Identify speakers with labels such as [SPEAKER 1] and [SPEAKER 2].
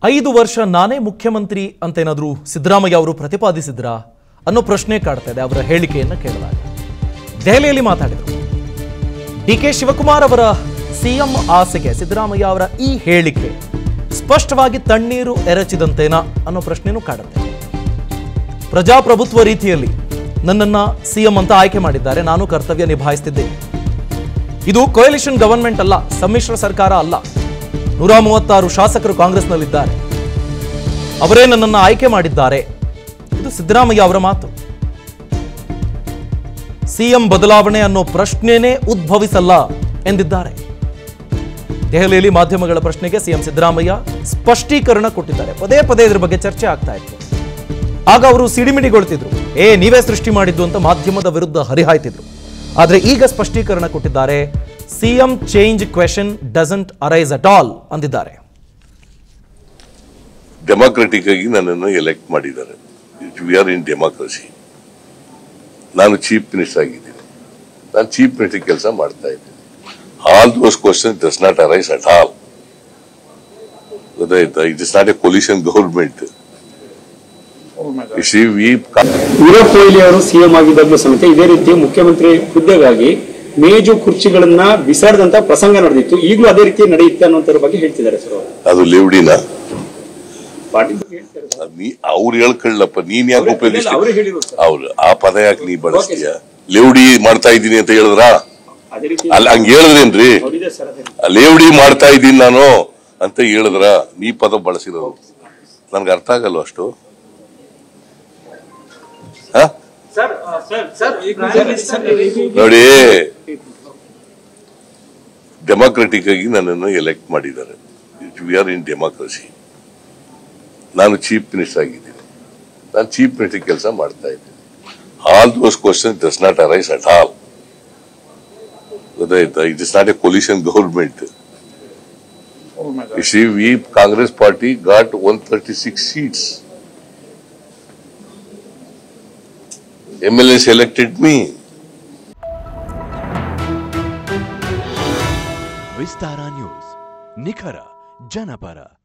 [SPEAKER 1] ಐದು ವರ್ಷ ನಾನೇ ಮುಖ್ಯಮಂತ್ರಿ ಅಂತ ಏನಾದರೂ ಸಿದ್ದರಾಮಯ್ಯ ಅವರು ಪ್ರತಿಪಾದಿಸಿದ್ರಾ ಅನ್ನೋ ಪ್ರಶ್ನೆ ಕಾಡ್ತಾ ಇದೆ ಅವರ ಹೇಳಿಕೆಯನ್ನು ಕೇಳಿದಾಗ ದೆಹಲಿಯಲ್ಲಿ ಮಾತಾಡಿದರು ಡಿ ಕೆ ಶಿವಕುಮಾರ್ ಅವರ ಸಿಎಂ ಆಸೆಗೆ ಸಿದ್ದರಾಮಯ್ಯ ಅವರ ಈ ಹೇಳಿಕೆ ಸ್ಪಷ್ಟವಾಗಿ ತಣ್ಣೀರು ಎರಚಿದಂತೇನಾ ಅನ್ನೋ ಪ್ರಶ್ನೆನೂ ಕಾಡುತ್ತೆ ಪ್ರಜಾಪ್ರಭುತ್ವ ರೀತಿಯಲ್ಲಿ ನನ್ನನ್ನ ಸಿಎಂ ಅಂತ ಆಯ್ಕೆ ಮಾಡಿದ್ದಾರೆ ನಾನು ಕರ್ತವ್ಯ ನಿಭಾಯಿಸ್ತಿದ್ದೇನೆ ಇದು ಕೊಯಲಿಷನ್ ಗವರ್ಮೆಂಟ್ ಅಲ್ಲ ಸಮ್ಮಿಶ್ರ ಸರ್ಕಾರ ಅಲ್ಲ ನೂರ ಮೂವತ್ತಾರು ಶಾಸಕರು ಕಾಂಗ್ರೆಸ್ನಲ್ಲಿದ್ದಾರೆ ಅವರೇ ನನ್ನನ್ನು ಆಯ್ಕೆ ಮಾಡಿದ್ದಾರೆ ಇದು ಸಿದ್ದರಾಮಯ್ಯ ಅವರ ಮಾತು ಸಿಎಂ ಬದಲಾವಣೆ ಅನ್ನೋ ಪ್ರಶ್ನೆನೇ ಉದ್ಭವಿಸಲ್ಲ ಎಂದಿದ್ದಾರೆ ದೆಹಲಿಯಲ್ಲಿ ಮಾಧ್ಯಮಗಳ ಪ್ರಶ್ನೆಗೆ ಸಿಎಂ ಸಿದ್ದರಾಮಯ್ಯ ಸ್ಪಷ್ಟೀಕರಣ ಕೊಟ್ಟಿದ್ದಾರೆ ಪದೇ ಪದೇ ಇದ್ರ ಬಗ್ಗೆ ಚರ್ಚೆ ಆಗ್ತಾ ಇತ್ತು ಆಗ ಅವರು ಸಿಡಿಮಿಡಿಗೊಳ್ತಿದ್ರು ಏ ನೀವೇ ಸೃಷ್ಟಿ ಮಾಡಿದ್ದು ಅಂತ ಮಾಧ್ಯಮದ ವಿರುದ್ಧ ಹರಿಹಾಯ್ತಿದ್ರು ಆದ್ರೆ ಈಗ ಸ್ಪಷ್ಟೀಕರಣ ಕೊಟ್ಟಿದ್ದಾರೆ CM change question doesn't arise at all ಅಂದಿದ್ದಾರೆ
[SPEAKER 2] ಡೆಮಾಕ್ರೆಟಿಕ್ ಆಗಿ ನನ್ನನ್ನು ಎಲೆಕ್ಟ್ ಮಾಡಿದ್ದಾರೆ ವಿ ಆರ್ ಇನ್ ಡೆಮಾಕ್ರಸಿ ನಾನು ಚೀಫ್ ಮಿನಿಸ್ಟರ್ ಆಗಿದ್ದೀನಿ ನಾನು ಚೀಫ್ ಮಿನಿಸ್ಟರ್ ಕೆಲಸ ಮಾಡ್ತಾ ಇದ್ದೀನಿ all those question does not arise at all ಗೊತ್ತಾಯ್ತಾ it is not a pollution government C V
[SPEAKER 3] Virat Kohli ಅವರು ಸಿಎಂ ಆಗಿದ್ದಾಗಲೂ ಸಮೇತ ಇದೇ ರೀತಿ ಮುಖ್ಯಮಂತ್ರಿ ಹುದ್ದೆಗಾಗಿ ಮೇಜು ಕುರ್ಚಿಗಳನ್ನ ಬಿಸಾಡದಂತ ಪ್ರಸಂಗ ನಡೆದಿತ್ತು ಈಗಲೂ ಅದೇ ರೀತಿ ನಡೆಯುತ್ತೆ ಅನ್ನೋದ್ರ ಬಗ್ಗೆ ಹೇಳ್ತಿದ್ದಾರೆ ಸರ್ ಅವರು
[SPEAKER 2] ಅದು ಲೇವಡಿನ
[SPEAKER 3] ಪಾಟೀಲ್ ಬಗ್ಗೆ ಹೇಳ್ತಾರೆ ಸರ್.
[SPEAKER 2] ನೀ ಅವ್ರು ಹೇಳ್ಕೊಳ್ಳಪ್ಪ ನೀನ್ ಯಾಕೆ ಉಪಯೋಗಿಸ್ತಿ
[SPEAKER 3] ಅವರೇ ಹೇಳಿರೋದು ಸರ್
[SPEAKER 2] ಅವ್ರು ಆ ಪದ ಯಾಕೆ ನೀ ಬಳಸ್ತೀಯ ಲೇವಡಿ ಮಾಡ್ತಾ ಇದ್ದೀನಿ ಅಂತ ಹೇಳಿದ್ರಾ
[SPEAKER 3] ಅದೇ ರೀತಿ
[SPEAKER 2] ಅಲ್ಲ ಹಂಗ ಹೇಳಿದ್ರೇನ್ರಿ
[SPEAKER 3] ನೋಡಿದೆ ಸರ್ ಅದೇ
[SPEAKER 2] ಲೇವಡಿ ಮಾಡ್ತಾ ಇದ್ದೀನಿ ನಾನು ಅಂತ ಹೇಳಿದ್ರ ನೀ ಪದ ಬಳಸಿರೋದು ನನ್ಗೆ ಅರ್ಥ ಆಗಲ್ಲ ಅಷ್ಟು ಹ? ನೋಡಿ ಡೆಮಾಕ್ರೆಟಿಕ್ ಆಗಿ ನನ್ನನ್ನು ಎಲೆಕ್ಟ್ ಮಾಡಿದ್ದಾರೆ ವಿ ಆರ್ ಇನ್ ಡೆಮಾಕ್ರಸಿ ನಾನು ಚೀಫ್ ಮಿನಿಸ್ಟರ್ ಆಗಿದ್ದೀನಿ ನಾನು ಚೀಫ್ ಮಿನಿಸ್ಟರ್ ಕೆಲಸ ಮಾಡ್ತಾ ಇದ್ದೀನಿ all those question does not arise at all ಗೊತ್ತಾಯ್ತಾ it is not a pollution government You see, we Congress party got 136 seats. MLAs elected me.
[SPEAKER 4] Vistara news ನಿಖರ ಜನಪರ